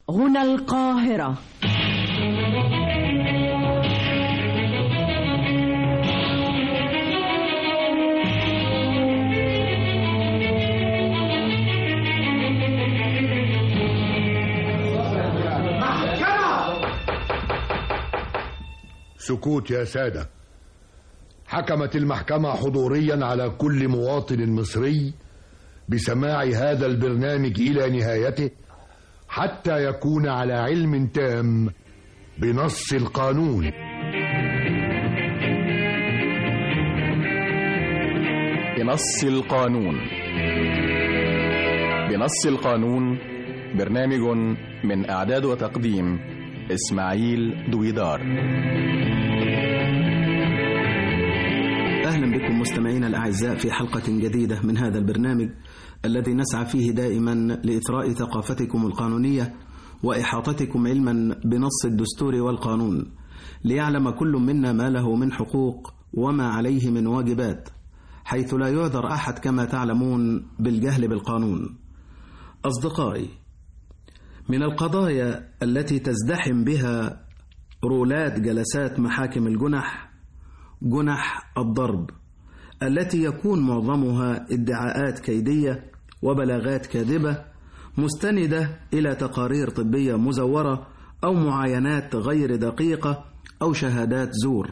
هنا القاهرة سكوت يا سادة حكمت المحكمة حضوريا على كل مواطن مصري بسماع هذا البرنامج إلى نهايته حتى يكون على علم تام بنص القانون بنص القانون بنص القانون برنامج من إعداد وتقديم إسماعيل دويدار أهلا بكم مستمعينا الأعزاء في حلقة جديدة من هذا البرنامج الذي نسعى فيه دائما لإثراء ثقافتكم القانونية وإحاطتكم علما بنص الدستور والقانون ليعلم كل منا ما له من حقوق وما عليه من واجبات حيث لا يعذر أحد كما تعلمون بالجهل بالقانون أصدقائي من القضايا التي تزدحم بها رولات جلسات محاكم الجنح جنح الضرب التي يكون معظمها ادعاءات كيديه وبلاغات كاذبه مستنده الى تقارير طبيه مزوره او معاينات غير دقيقه او شهادات زور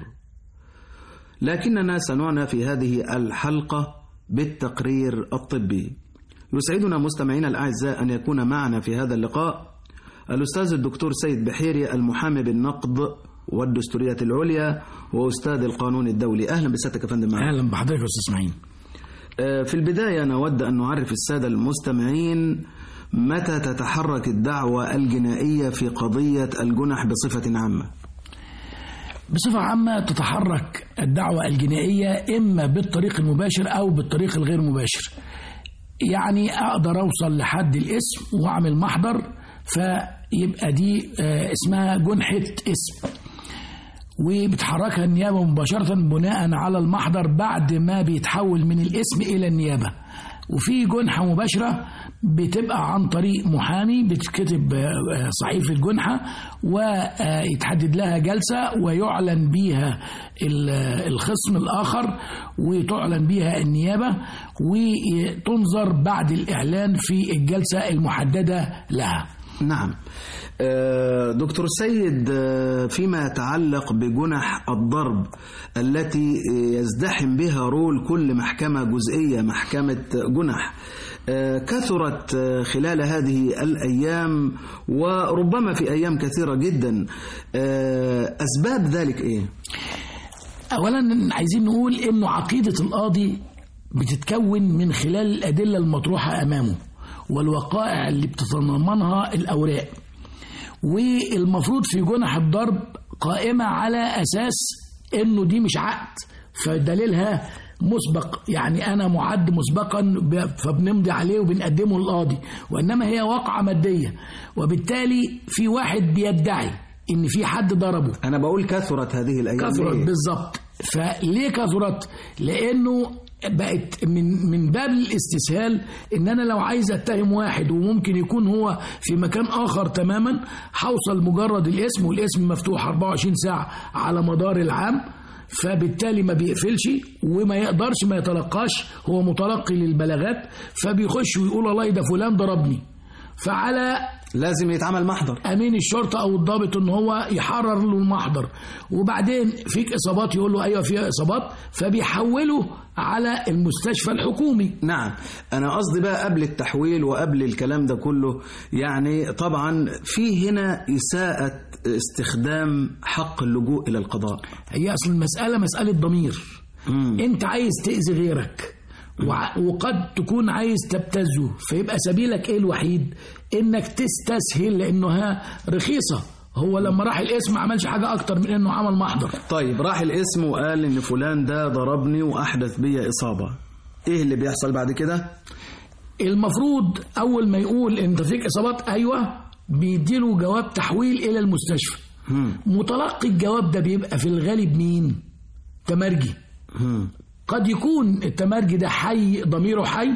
لكننا سنعنى في هذه الحلقه بالتقرير الطبي يسعدنا مستمعينا الاعزاء ان يكون معنا في هذا اللقاء الاستاذ الدكتور سيد بحيري المحامي بالنقد والدستوريات العليا واستاذ القانون الدولي اهلا بسيادتك يا فندم معنا اهلا بحضرتك يا استاذ اسماعيل في البدايه نود ان نعرف الساده المستمعين متى تتحرك الدعوه الجنائيه في قضيه الجنح بصفه عامه بصفة عامة تتحرك الدعوة الجنائية إما بالطريق المباشر أو بالطريق الغير مباشر يعني أقدر أوصل لحد الاسم وأعمل محضر فيبقى دي اسمها جنحة اسم وبتحركها النيابة مباشرة بناء على المحضر بعد ما بيتحول من الاسم إلى النيابة وفي جنحة مباشرة بتبقى عن طريق محامي بتتكتب صحيفة جنحة ويتحدد لها جلسة ويعلن بيها الخصم الآخر وتعلن بيها النيابة وتنظر بعد الإعلان في الجلسة المحددة لها نعم دكتور سيد فيما يتعلق بجنح الضرب التي يزدحم بها رول كل محكمة جزئية محكمة جنح كثرت خلال هذه الأيام وربما في أيام كثيرة جدا أسباب ذلك إيه؟ أولا عايزين نقول إنه عقيدة القاضي بتتكون من خلال الأدلة المطروحة أمامه والوقائع اللي بتتضمنها الأوراق والمفروض في جنح الضرب قائمة على أساس إنه دي مش عقد فدليلها مسبق يعني أنا معد مسبقا فبنمضي عليه وبنقدمه للقاضي وإنما هي واقعة مادية وبالتالي في واحد بيدعي إن في حد ضربه أنا بقول كثرت هذه الأيام كثرت بالظبط فليه كثرت؟ لأنه بقت من من باب الاستسهال ان انا لو عايز اتهم واحد وممكن يكون هو في مكان اخر تماما هوصل مجرد الاسم والاسم مفتوح 24 ساعه على مدار العام فبالتالي ما بيقفلش وما يقدرش ما يتلقاش هو متلقي للبلاغات فبيخش ويقول والله ده فلان ضربني فعلى لازم يتعمل محضر امين الشرطه او الضابط ان هو يحرر له المحضر وبعدين فيك اصابات يقول له ايوه فيها اصابات فبيحوله على المستشفى الحكومي نعم انا قصدي بقى قبل التحويل وقبل الكلام ده كله يعني طبعا في هنا اساءه استخدام حق اللجوء الى القضاء هي اصل المساله مساله ضمير مم. انت عايز تاذي غيرك وقد تكون عايز تبتزه فيبقى سبيلك ايه الوحيد انك تستسهل لانها رخيصه هو لما راح الاسم ما عملش حاجه اكتر من انه عمل محضر طيب راح الاسم وقال ان فلان ده ضربني واحدث بي اصابه ايه اللي بيحصل بعد كده المفروض اول ما يقول انت فيك اصابات ايوه بيديله جواب تحويل الى المستشفى هم. متلقي الجواب ده بيبقى في الغالب مين تمرجي هم. قد يكون التمرجي ده حي ضميره حي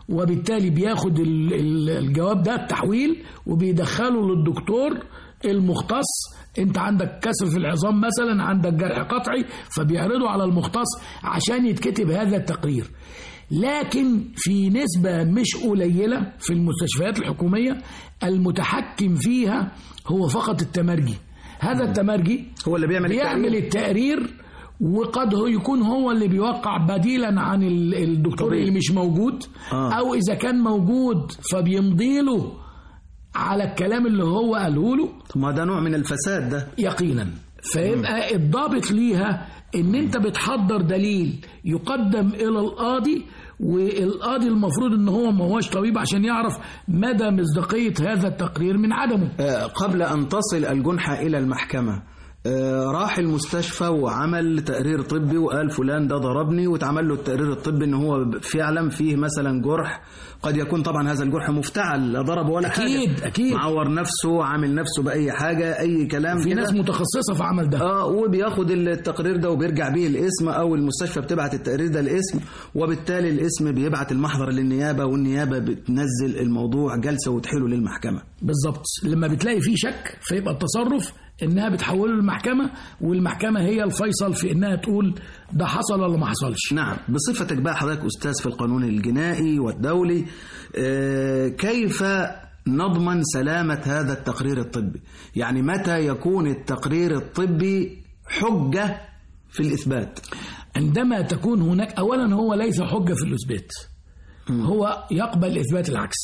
وبالتالي بياخد ال- ال- الجواب ده التحويل وبيدخله للدكتور المختص انت عندك كسر في العظام مثلا عندك جرح قطعي فبيعرضه على المختص عشان يتكتب هذا التقرير لكن في نسبة مش قليلة في المستشفيات الحكومية المتحكم فيها هو فقط التمرجي هذا التمرجي هو اللي بيعمل بيعمل التقرير. التقرير وقد هو يكون هو اللي بيوقع بديلا عن ال- الدكتور طبيعي. اللي مش موجود آه. او اذا كان موجود فبيمضي له على الكلام اللي هو قاله له طب ما ده نوع من الفساد ده يقينا فيبقى الضابط ليها ان انت بتحضر دليل يقدم الى القاضي والقاضي المفروض ان هو ما هوش طبيب عشان يعرف مدى مصداقيه هذا التقرير من عدمه آه، قبل أن تصل الجنحة إلى المحكمة آه، راح المستشفى وعمل تقرير طبي وقال فلان ده ضربني واتعمل له التقرير الطبي ان هو فعلا فيه مثلا جرح قد يكون طبعا هذا الجرح مفتعل لا ضرب ولا أكيد، حاجه أكيد. معور نفسه عامل نفسه باي حاجه اي كلام في كده. ناس متخصصه في عمل ده اه وبياخد التقرير ده وبيرجع بيه الاسم او المستشفى بتبعت التقرير ده الاسم وبالتالي الاسم بيبعت المحضر للنيابه والنيابه بتنزل الموضوع جلسه وتحيله للمحكمه بالظبط لما بتلاقي فيه شك فيبقى التصرف انها بتحوله للمحكمه والمحكمه هي الفيصل في انها تقول ده حصل ولا ما حصلش نعم بصفتك بقى حضرتك أستاذ في القانون الجنائي والدولي آه، كيف نضمن سلامة هذا التقرير الطبي يعني متى يكون التقرير الطبي حجة في الإثبات عندما تكون هناك اولا هو ليس حجه في الاثبات هو يقبل اثبات العكس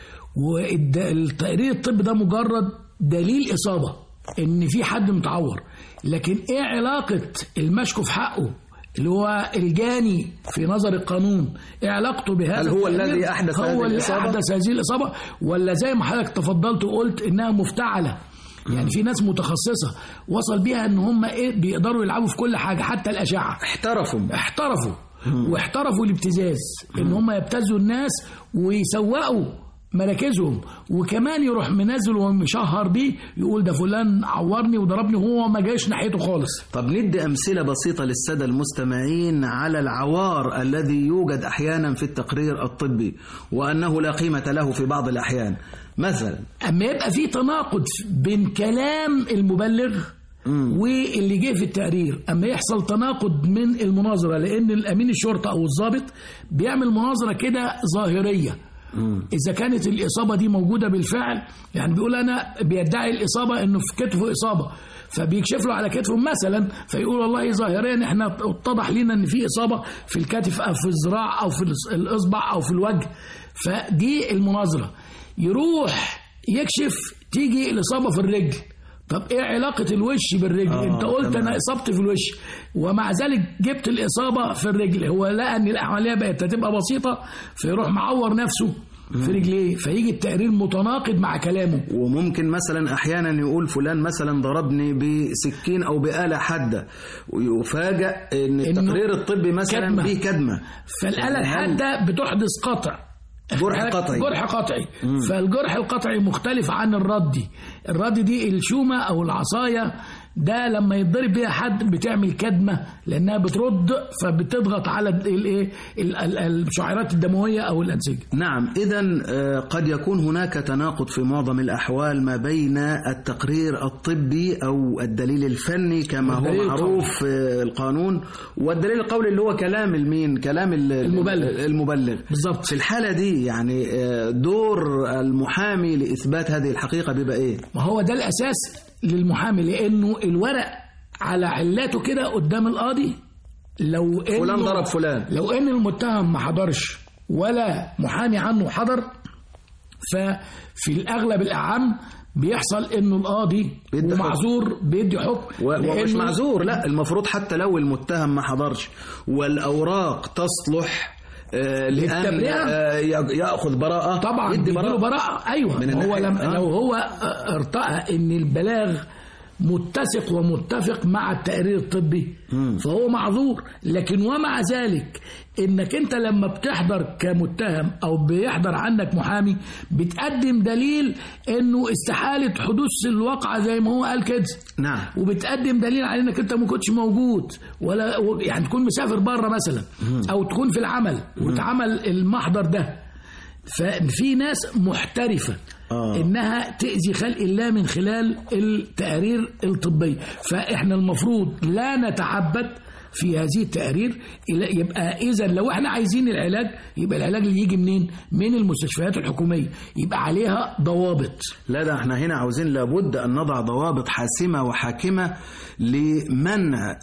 والتقرير الطبي ده مجرد دليل اصابه ان في حد متعور لكن ايه علاقه المشكو في حقه اللي هو الجاني في نظر القانون ايه علاقته بهذا هل هو التقرير؟ الذي أحدث هو هذه اللي الإصابة؟ احدث هذه الاصابه ولا زي ما حضرتك تفضلت وقلت انها مفتعله يعني في ناس متخصصه وصل بيها ان هم ايه بيقدروا يلعبوا في كل حاجه حتى الاشعه احترفوا احترفوا واحترفوا الابتزاز ان هم يبتزوا الناس ويسوقوا مراكزهم وكمان يروح منزل ومشهر بيه يقول ده فلان عورني وضربني وهو ما جاش ناحيته خالص طب ندي أمثلة بسيطة للسادة المستمعين على العوار الذي يوجد أحيانا في التقرير الطبي وأنه لا قيمة له في بعض الأحيان مثلا اما يبقى في تناقض بين كلام المبلغ واللي جه في التقرير اما يحصل تناقض من المناظره لان الامين الشرطه او الضابط بيعمل مناظره كده ظاهريه اذا كانت الاصابه دي موجوده بالفعل يعني بيقول انا بيدعي الاصابه انه في كتفه اصابه فبيكشف له على كتفه مثلا فيقول والله ظاهريا احنا اتضح لنا ان في اصابه في الكتف او في الذراع او في الإص- الاصبع او في الوجه فدي المناظره يروح يكشف تيجي الاصابه في الرجل طب ايه علاقة الوش بالرجل؟ آه، انت قلت تمام. انا اصابتي في الوش ومع ذلك جبت الاصابة في الرجل هو لقى ان العملية بقت هتبقى بسيطة فيروح معور نفسه في رجليه فيجي التقرير متناقض مع كلامه وممكن مثلا احيانا يقول فلان مثلا ضربني بسكين او بآلة حادة ويفاجأ ان التقرير الطبي مثلا كدمة. فيه كدمة فالآلة هل- الحادة بتحدث قطع جرح قطعي. جرح قطعي فالجرح القطعي مختلف عن الردي الردي دي الشومة أو العصاية ده لما يتضرب بيها حد بتعمل كدمة لأنها بترد فبتضغط على الايه ال- ال- الشعيرات الدموية أو الأنسجة نعم إذا قد يكون هناك تناقض في معظم الأحوال ما بين التقرير الطبي أو الدليل الفني كما هو والدليل معروف في القانون والدليل القولي اللي هو كلام المين كلام ال- المبلغ. المبلغ بالظبط في الحالة دي يعني آه، دور المحامي لإثبات هذه الحقيقة بيبقى إيه؟ ما هو ده الأساس للمحامي لأنه الورق على علاته كده قدام القاضي لو إنه فلان ضرب فلان. لو ان المتهم ما حضرش ولا محامي عنه حضر ففي الاغلب الاعم بيحصل انه القاضي بيدي حكم. ومعذور بيدي حكم و- ومش لأنه معذور لا المفروض حتى لو المتهم ما حضرش والأوراق تصلح آه، لأن للتبرئة؟ آه، ي- يأخذ براءة طبعا يدي بيديله براءة براءة ايوه من ما هو الناحية- لم آه. لو هو آه، ارتأى ان البلاغ متسق ومتفق مع التقرير الطبي فهو معذور لكن ومع ذلك انك انت لما بتحضر كمتهم او بيحضر عندك محامي بتقدم دليل انه استحالة حدوث الواقعة زي ما هو قال كده نعم وبتقدم دليل على انك انت ما كنتش موجود ولا و- يعني تكون مسافر بره مثلا او تكون في العمل واتعمل المحضر ده ففي ناس محترفه آه. انها تاذي خلق الله من خلال التقارير الطبيه فاحنا المفروض لا نتعبد في هذه التقارير إلى- يبقى اذا لو احنا عايزين العلاج يبقى العلاج اللي يجي منين من المستشفيات الحكوميه يبقى عليها ضوابط لا ده احنا هنا عاوزين لابد ان نضع ضوابط حاسمه وحاكمه لمنع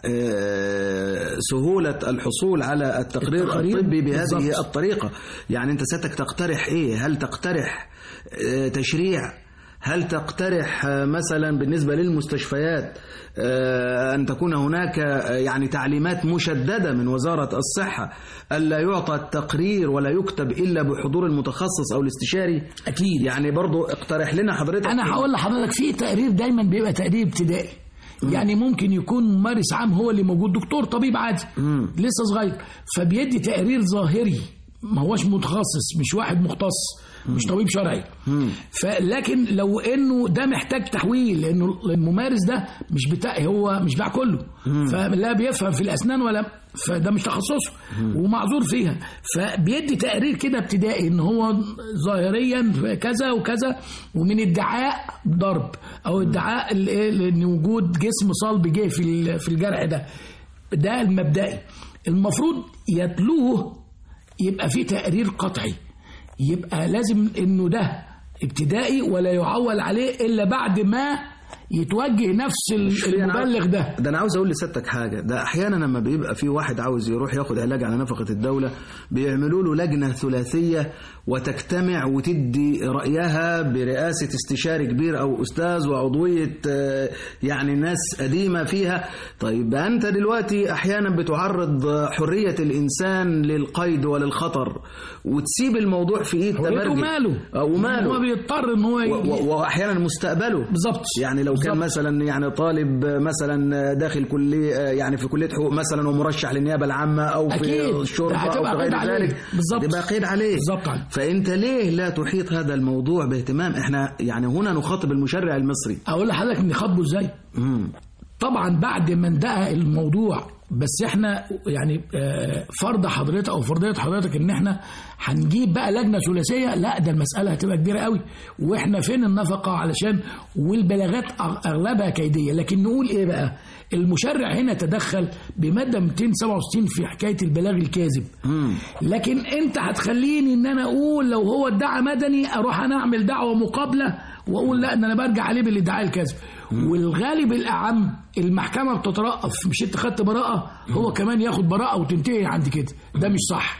آه، سهوله الحصول على التقرير التقارير الطبي بهذه بالظبط. الطريقه يعني انت سيادتك تقترح ايه هل تقترح آه، تشريع هل تقترح آه، مثلا بالنسبه للمستشفيات آه، ان تكون هناك آه، يعني تعليمات مشدده من وزاره الصحه الا يعطى التقرير ولا يكتب الا بحضور المتخصص او الاستشاري اكيد يعني برضو اقترح لنا حضرتك انا هقول لحضرتك في تقرير دايما بيبقى تقرير ابتدائي يعني ممكن يكون ممارس عام هو اللي موجود دكتور طبيب عادي لسه صغير فبيدي تقرير ظاهري ما هوش متخصص مش واحد مختص مش طبيب شرعي فلكن لو انه ده محتاج تحويل لانه الممارس ده مش بتاع هو مش بتاع كله فلا بيفهم في الاسنان ولا فده مش تخصصه ومعذور فيها فبيدي تقرير كده ابتدائي ان هو ظاهريا كذا وكذا ومن ادعاء ضرب او ادعاء الايه ان وجود جسم صلب جه في ال- في الجرح ده ده المبدئي المفروض يتلوه يبقى في تقرير قطعي يبقى لازم انه ده ابتدائي ولا يعول عليه الا بعد ما يتوجه نفس ال- المبلغ ده ده انا عاوز اقول لسيادتك حاجه ده احيانا لما بيبقى في واحد عاوز يروح ياخد علاج على نفقه الدوله بيعملوا له لجنه ثلاثيه وتجتمع وتدي رايها برئاسه استشاري كبير او استاذ وعضويه آه، يعني ناس قديمه فيها طيب انت دلوقتي احيانا بتعرض حريه الانسان للقيد وللخطر وتسيب الموضوع في ايد حريته تبرجل وماله آه، وماله هو بيضطر ان هو و- ي- و- واحيانا مستقبله بالظبط يعني لو كان بالظبط. مثلا يعني طالب مثلا داخل كليه يعني في كليه حقوق مثلا ومرشح للنيابه العامه او في أكيد. ده الشرطه او هتبقى في قيد غير عليه. ذلك بالظبط. تبقى قيد عليه بالظبط عليه. فانت ليه لا تحيط هذا الموضوع باهتمام احنا يعني هنا نخاطب المشرع المصري اقول لحضرتك نخاطبه ازاي مم. طبعا بعد ما انتهى الموضوع بس احنا يعني آه، فرض حضرتك او فرضيه حضرتك ان احنا هنجيب بقى لجنه ثلاثيه لا ده المساله هتبقى كبيره قوي واحنا فين النفقه علشان والبلاغات أغ- اغلبها كيديه لكن نقول ايه بقى المشرع هنا تدخل بماده 267 في حكايه البلاغ الكاذب لكن انت هتخليني ان انا اقول لو هو ادعى مدني اروح انا اعمل دعوه مقابله واقول لا ان انا برجع عليه بالادعاء الكاذب والغالب الاعم المحكمه بتترأف مش انت خدت براءه هو كمان ياخد براءه وتنتهي عند كده ده مش صح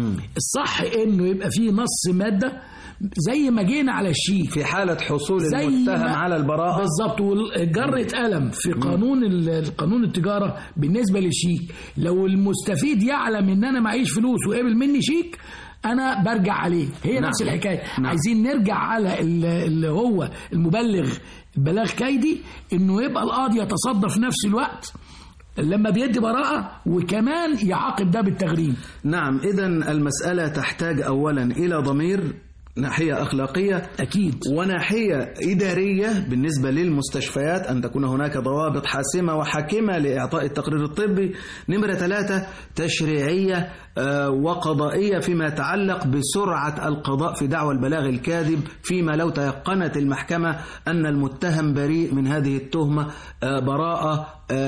الصح انه يبقى فيه نص ماده زي ما جينا على الشيك في حاله حصول زي المتهم ما- على البراءه بالظبط وجرة قلم في قانون ال- قانون التجاره بالنسبه للشيك لو المستفيد يعلم ان انا معيش فلوس وقبل مني شيك انا برجع عليه هي نعم. نفس الحكايه نعم. عايزين نرجع على ال- اللي هو المبلغ بلاغ كيدي انه يبقى القاضي يتصدى في نفس الوقت لما بيدي براءه وكمان يعاقب ده بالتغريم نعم اذا المساله تحتاج اولا الى ضمير ناحيه اخلاقيه اكيد وناحية إدارية بالنسبة للمستشفيات أن تكون هناك ضوابط حاسمة وحاكمة لإعطاء التقرير الطبي نمرة ثلاثة تشريعية آه، وقضائية فيما يتعلق بسرعة القضاء في دعوى البلاغ الكاذب فيما لو تيقنت المحكمة أن المتهم بريء من هذه التهمة آه، براءة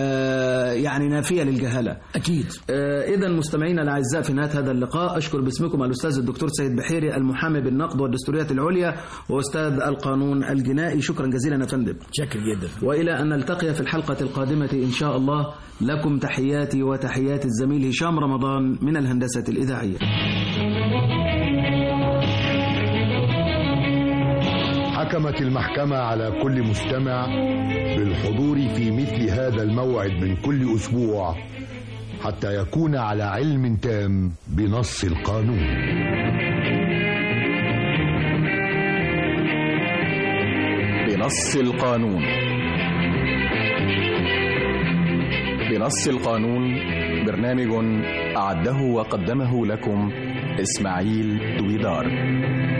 آه، يعني نافية للجهالة اكيد إذا مستمعينا الأعزاء في نهاية هذا اللقاء أشكر باسمكم الأستاذ الدكتور سيد بحيري المحامي بالنقد والدستوريات العليا وأستاذ القانون الجنائي شكرا جزيلا يا فندم شكر جدا وإلى أن نلتقي في الحلقة القادمة إن شاء الله لكم تحياتي وتحيات الزميل هشام رمضان من الهندسة الإذاعية حكمت المحكمة على كل مستمع بالحضور في مثل هذا الموعد من كل أسبوع حتى يكون على علم تام بنص القانون بنص القانون بنص القانون برنامج أعده وقدمه لكم إسماعيل دويدار